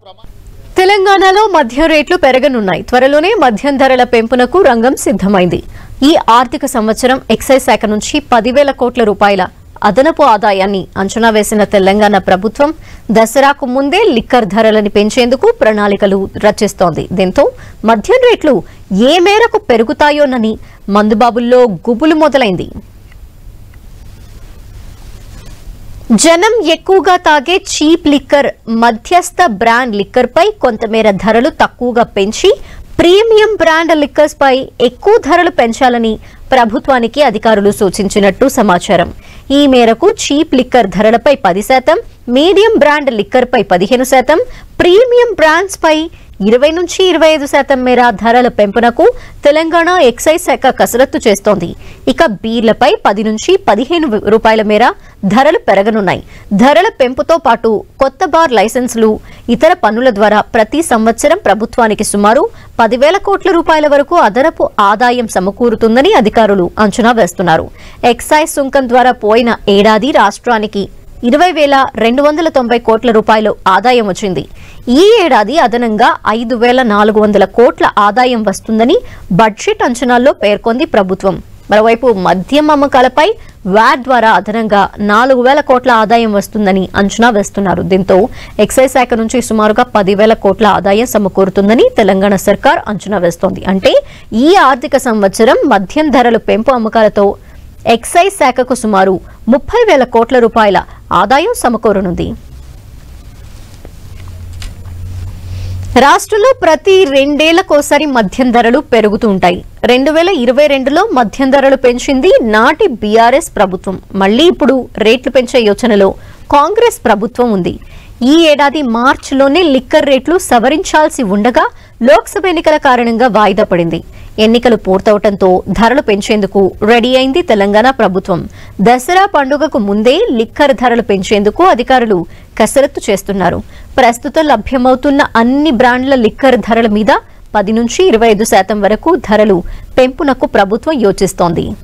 తెలంగాణలో మద్యం రేట్లు పెరగనున్నాయి త్వరలోనే మద్యం ధరల పెంపునకు రంగం సిద్ధమైంది ఈ ఆర్థిక సంవత్సరం ఎక్సైజ్ శాఖ నుంచి పదివేల కోట్ల రూపాయల అదనపు ఆదాయాన్ని అంచనా వేసిన తెలంగాణ ప్రభుత్వం దసరాకు ముందే లిక్కర్ ధరలను పెంచేందుకు ప్రణాళికలు రచిస్తోంది దీంతో మద్యం రేట్లు ఏ మేరకు పెరుగుతాయోనని మందుబాబుల్లో గుబులు మొదలైంది జనం ఎక్కువగా తాగే చీప్ లిక్కర్ మధ్యస్థ బ్రాండ్ లిక్కర్ పై కొంతమేర ధరలు తక్కువగా పెంచి ప్రీమియం బ్రాండ్ లిక్కర్స్ పై ఎక్కువ ధరలు పెంచాలని ప్రభుత్వానికి అధికారులు సూచించినట్టు సమాచారం ఈ మేరకు చీప్ లిక్కర్ ధరలపై పది శాతం మీడియం బ్రాండ్ లిక్కర్ పై పదిహేను శాతం ప్రీమియం బ్రాండ్స్ పై ఇరవై నుంచి ఇరవై ఐదు శాతం మేర ధరల పెంపునకు తెలంగాణ ఎక్సైజ్ శాఖ కసరత్తు చేస్తోంది ఇక బీర్లపై పది నుంచి పదిహేను రూపాయల మేర ధరలు పెరగనున్నాయి ధరల పెంపుతో పాటు కొత్త బార్ లైసెన్సులు ఇతర పన్నుల ద్వారా ప్రతి సంవత్సరం ప్రభుత్వానికి సుమారు పదివేల కోట్ల రూపాయల వరకు అదనపు ఆదాయం సమకూరుతుందని అధికారులు అంచనా వేస్తున్నారు ఎక్సైజ్ సుంకం ద్వారా పోయిన ఏడాది రాష్ట్రానికి ఇరవై వేల రెండు వందల తొంభై కోట్ల రూపాయలు ఆదాయం వచ్చింది ఈ ఏడాది అదనంగా ఐదు వేల నాలుగు వందల కోట్ల ఆదాయం వస్తుందని బడ్జెట్ అంచనాల్లో పేర్కొంది ప్రభుత్వం మరోవైపు మద్యం అమ్మకాలపై వ్యాట్ ద్వారా అదనంగా నాలుగు వేల కోట్ల ఆదాయం వస్తుందని అంచనా వేస్తున్నారు దీంతో ఎక్సైజ్ శాఖ నుంచి సుమారుగా పదివేల కోట్ల ఆదాయం సమకూరుతుందని తెలంగాణ సర్కార్ అంచనా వేస్తోంది అంటే ఈ ఆర్థిక సంవత్సరం మద్యం ధరలు పెంపు అమ్మకాలతో ఎక్సైజ్ శాఖకు సుమారు ముప్పై వేల కోట్ల రూపాయల ఆదాయం సమకూరనుంది రాష్ట్రంలో ప్రతి రెండేళ్లకోసారి మద్యం ధరలు పెరుగుతూ ఉంటాయి రెండు వేల ఇరవై రెండులో మద్యం ధరలు పెంచింది నాటి బీఆర్ఎస్ ప్రభుత్వం మళ్లీ ఇప్పుడు రేట్లు పెంచే యోచనలో కాంగ్రెస్ ప్రభుత్వం ఉంది ఈ ఏడాది మార్చిలోనే లిక్కర్ రేట్లు సవరించాల్సి ఉండగా లోక్సభ ఎన్నికల కారణంగా వాయిదా పడింది ఎన్నికలు పూర్తవటంతో ధరలు పెంచేందుకు రెడీ అయింది తెలంగాణ ప్రభుత్వం దసరా పండుగకు ముందే లిక్కర్ ధరలు పెంచేందుకు అధికారులు కసరత్తు చేస్తున్నారు ప్రస్తుతం లభ్యమవుతున్న అన్ని బ్రాండ్ల లిక్కర్ ధరల మీద పది నుంచి ఇరవై ఐదు శాతం వరకు ధరలు పెంపునకు ప్రభుత్వం యోచిస్తోంది